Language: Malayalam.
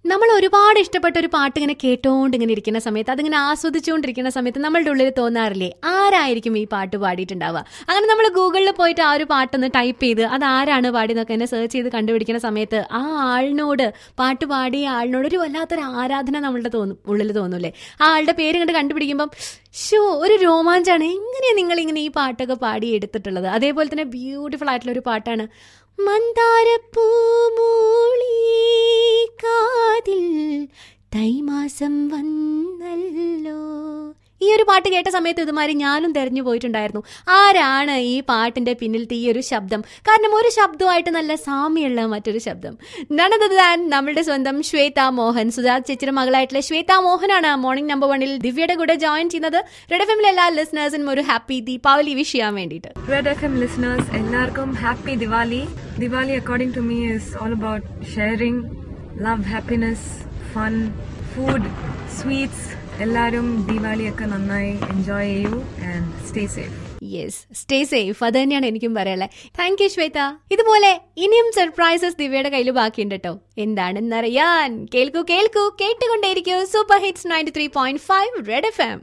നമ്മൾ ഒരുപാട് ഇഷ്ടപ്പെട്ട ഒരു പാട്ട് ഇങ്ങനെ കേട്ടോണ്ട് ഇങ്ങനെ ഇരിക്കുന്ന സമയത്ത് അതിങ്ങനെ ആസ്വദിച്ചുകൊണ്ടിരിക്കുന്ന സമയത്ത് നമ്മളുടെ ഉള്ളിൽ തോന്നാറില്ലേ ആരായിരിക്കും ഈ പാട്ട് പാടിയിട്ടുണ്ടാവുക അങ്ങനെ നമ്മൾ ഗൂഗിളിൽ പോയിട്ട് ആ ഒരു പാട്ടൊന്ന് ടൈപ്പ് ചെയ്ത് അത് ആരാണ് പാടിയെന്നൊക്കെ എന്നെ സെർച്ച് ചെയ്ത് കണ്ടുപിടിക്കുന്ന സമയത്ത് ആ ആളിനോട് പാട്ട് പാടിയ ആളിനോട് ഒരു വല്ലാത്തൊരു ആരാധന നമ്മളുടെ തോന്നും ഉള്ളിൽ തോന്നൂലേ ആ ആളുടെ പേര് കണ്ട് കണ്ടുപിടിക്കുമ്പം ഷോ ഒരു രോമാഞ്ചാണ് എങ്ങനെയാണ് നിങ്ങൾ ഇങ്ങനെ ഈ പാട്ടൊക്കെ പാടി എടുത്തിട്ടുള്ളത് അതേപോലെ തന്നെ ബ്യൂട്ടിഫുൾ ആയിട്ടുള്ള ഒരു പാട്ടാണ് മന്ദാരപ്പൂമൂളി കാതിൽ തൈമാസം വന്നല്ലോ ഈ ഒരു പാട്ട് കേട്ട സമയത്ത് ഇതുമാതിരി ഞാനും തെരഞ്ഞു പോയിട്ടുണ്ടായിരുന്നു ആരാണ് ഈ പാട്ടിന്റെ പിന്നിലത്തെ ഈ ഒരു ശബ്ദം കാരണം ഒരു ശബ്ദമായിട്ട് നല്ല സാമ്യമുള്ള മറ്റൊരു ശബ്ദം നണത് താൻ നമ്മളുടെ സ്വന്തം ശ്വേത മോഹൻ സുജാത് ചേച്ചിയുടെ മകളായിട്ടുള്ള ശ്വേത മോഹനാണ് മോർണിംഗ് നമ്പർ വണ്ണിൽ ദിവ്യയുടെ കൂടെ ജോയിൻ ചെയ്യുന്നത് റെഡ് എഫ് എമ്മിലെ എല്ലാ ലിസണേഴ്സിനും ഒരു ഹാപ്പി ദീപാവലി വിഷ് ചെയ്യാൻ വേണ്ടിയിട്ട് Red FM listeners, എല്ലാവർക്കും happy Diwali. Diwali according to me is all about sharing, love, happiness, fun, food, sweets. എല്ലാവരും ദിവാലി ഒക്കെ നന്നായി എൻജോയ് ചെയ്യൂ and stay safe yes stay safe അത് തന്നെയാണ് എനിക്കും പറയാനുള്ളത് താങ്ക് യു ശ്വേത ഇതുപോലെ ഇനിയും സർപ്രൈസസ് ദിവ്യയുടെ കയ്യിൽ ബാക്കിയുണ്ട് കേട്ടോ എന്താണെന്നറിയാൻ കേൾക്കൂ കേൾക്കൂ കേട്ടുകൊണ്ടേയിരിക്കൂ super hits ninety three point five red F M